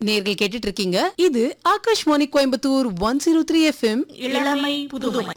நேர்கள் கேட்டுட்டு இருக்கீங்க இது Akashvani Coimbatore one zero three FM இளமை புதுமை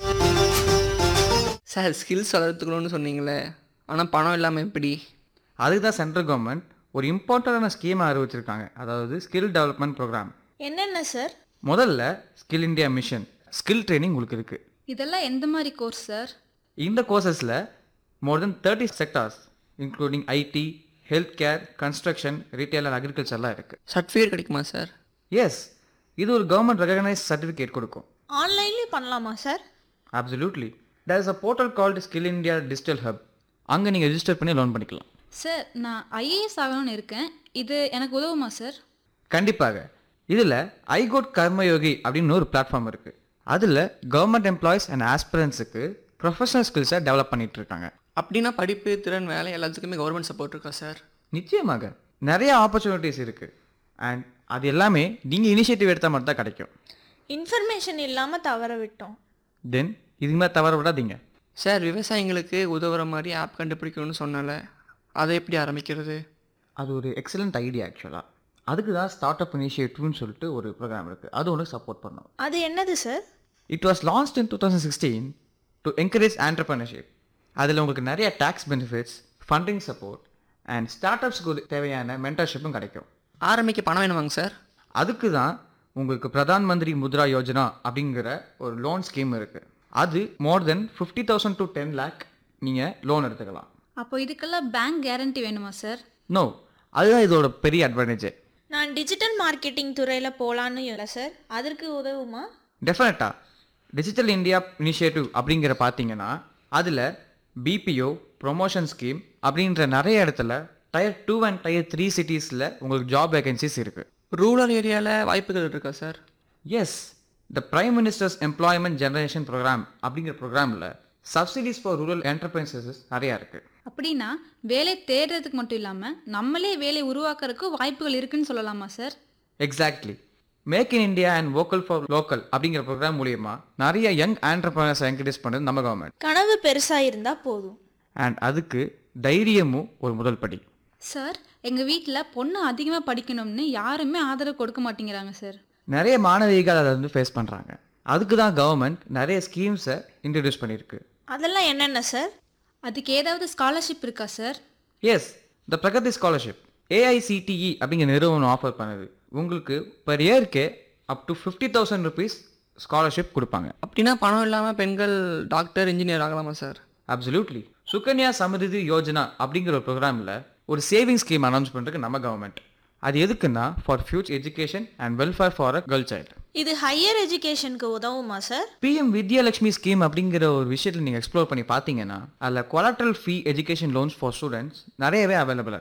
சார் ஸ்கில்ஸ் வளர்த்துக்கணும்னு சொன்னீங்களே ஆனால் பணம் இல்லாமல் எப்படி அதுக்கு தான் சென்ட்ரல் கவர்மெண்ட் ஒரு இம்பார்ட்டண்டான ஸ்கீமை அறிவிச்சிருக்காங்க அதாவது ஸ்கில் டெவலப்மெண்ட் ப்ரோக்ராம் என்னென்ன சார் முதல்ல skill India mission skill training உங்களுக்கு இருக்குது இதெல்லாம் எந்த மாதிரி கோர்ஸ் சார் இந்த கோர்சஸில் more than thirty sectors including IT health care construction retail and அக்ரிகல்ச்சர்லாம் இருக்குது சர்டிஃபிகேட் கிடைக்குமா சார் எஸ் இது ஒரு கவர்மெண்ட் ரெகனைஸ் சர்டிஃபிகேட் கொடுக்கும் ஆன்லைன்லேயும் பண்ணலாமா sir absolutely there is a portal called skill India digital hub அங்கே நீங்கள் ரெஜிஸ்டர் பண்ணி லோன் பண்ணிக்கலாம் சார் நான் ஐஏஎஸ் ஆகணும்னு இருக்கேன் இது எனக்கு உதவுமா சார் கண்டிப்பாக இதில் ஐகோட் கர்மயோகி அப்படின்னு ஒரு பிளாட்ஃபார்ம் இருக்குது அதில் கவர்மெண்ட் எம்ப்ளாயிஸ் அண்ட் ஆஸ்பிரன்ஸுக்கு ப்ரொஃபஷனல் ஸ்கில்ஸை டெவலப் பண்ணிட்டு இருக்காங்க அப்படின்னா படிப்பு திறன் வேலை எல்லாத்துக்குமே கவர்மெண்ட் சப்போர்ட் இருக்கா சார் நிச்சயமாக நிறைய ஆப்பர்ச்சுனிட்டிஸ் இருக்குது அண்ட் அது எல்லாமே நீங்கள் இனிஷியேட்டிவ் எடுத்தால் மட்டும் தான் கிடைக்கும் இன்ஃபர்மேஷன் இல்லாமல் தவற விட்டோம் தென் இதுக்கு மேலே தவற விடாதீங்க சார் விவசாயிங்களுக்கு உதவுற மாதிரி ஆப் கண்டுபிடிக்கணும்னு சொன்னால அதை எப்படி ஆரம்பிக்கிறது அது ஒரு எக்ஸலண்ட் ஐடியா ஆக்சுவலாக அதுக்கு தான் ஸ்டார்ட் அப் இனிஷியேட்டிவ்னு சொல்லிட்டு ஒரு ப்ரோக்ராம் இருக்குது அது ஒன்று சப்போர்ட் பண்ணோம் அது என்னது sir it was launched in two thousand sixteen to encourage entrepreneurship அதில் உங்களுக்கு நிறைய tax benefits funding support and start அப்ஸ்க்கு தேவையான மென்டர்ஷிப்பும் கிடைக்கும் ஆரம்பிக்க பணம் வேணுமாங்க சார் அதுக்கு தான் உங்களுக்கு பிரதான் மந்திரி முத்ரா யோஜனா அப்படிங்கிற ஒரு லோன் ஸ்கீம் இருக்குது அது more than fifty thousand to ten lakh நீங்கள் லோன் எடுத்துக்கலாம் அப்போ இதுக்கெல்லாம் பேங்க் கேரண்டி வேணுமா சார் நோ அதுதான் இதோட பெரிய அட்வான்டேஜே நான் டிஜிட்டல் மார்க்கெட்டிங் துறையில் போகலான்னு இல்லை சார் அதற்கு உதவுமா டெஃபினட்டாக டிஜிட்டல் இந்தியா இனிஷியேட்டிவ் அப்படிங்கிற பார்த்தீங்கன்னா அதில் பிபிஓ ப்ரொமோஷன் ஸ்கீம் அப்படின்ற நிறைய இடத்துல tier two and tier three சிட்டிஸில் உங்களுக்கு ஜாப் வேகன்சிஸ் இருக்குது ரூரல் ஏரியாவில் வாய்ப்புகள் இருக்கா sir yes the prime minister's employment generation programme அப்படிங்கிற ப்ரோக்ராமில் சப்சிடிஸ் ஃபார் ரூரல் என்டர்பிரைசஸ் நிறையா இருக்குது அப்படின்னா வேலை தேடுறதுக்கு மட்டும் இல்லாமல் நம்மளே வேலை உருவாக்குறதுக்கு வாய்ப்புகள் இருக்குன்னு சொல்லலாமா sir exactly make in India and vocal for local அப்படிங்கிற ப்ரோக்ராம் மூலியமா நிறைய யங் ஆண்டர்பிரினர்ஸை என்கரேஜ் பண்ணுறது நம்ம கவர்மெண்ட் கனவு பெருசாக இருந்தால் போதும் அண்ட் அதுக்கு தைரியமும் ஒரு முதல் படி சார் எங்கள் வீட்டில் பொண்ணு அதிகமாக படிக்கணும்னு யாருமே ஆதரவு கொடுக்க மாட்டேங்கிறாங்க சார் நிறைய மாணவிகள் அதை வந்து ஃபேஸ் பண்ணுறாங்க அதுக்கு தான் கவர்மெண்ட் நிறைய ஸ்கீம்ஸை இன்ட்ரடியூஸ் பண்ணியிருக்கு அதெல்லாம் என்னென்ன சார் அதுக்கு ஏதாவது ஸ்காலர்ஷிப் இருக்கா sir yes the Pragati scholarship AICTE அப்படிங்கிற நிறுவனம் ஆஃபர் பண்ணுது உங்களுக்கு per இயர்க்கே up to fifty thousand rupees scholarship கொடுப்பாங்க அப்படின்னா பணம் இல்லாமல் பெண்கள் டாக்டர் இன்ஜினியர் ஆகலாமா சார் அப்சல்யூட்லி சுகன்யா சமரிதி யோஜனா அப்படிங்கிற ஒரு ப்ரோக்ராமில் ஒரு சேவிங் ஸ்கீம் அனௌன்ஸ் பண்ணுறதுக்கு நம்ம கவர்மெண்ட் அது எதுக்குன்னா for future education and welfare for a girl child இது ஹையர் எஜுகேஷனுக்கு உதவுமா சார் பிஎம் வித்யாலட்சுமி ஸ்கீம் அப்படிங்கிற ஒரு விஷயத்தில் நீங்கள் எக்ஸ்ப்ளோர் பண்ணி பார்த்தீங்கன்னா அதில் collateral free education loans for students நிறையவே அவைலபிளாக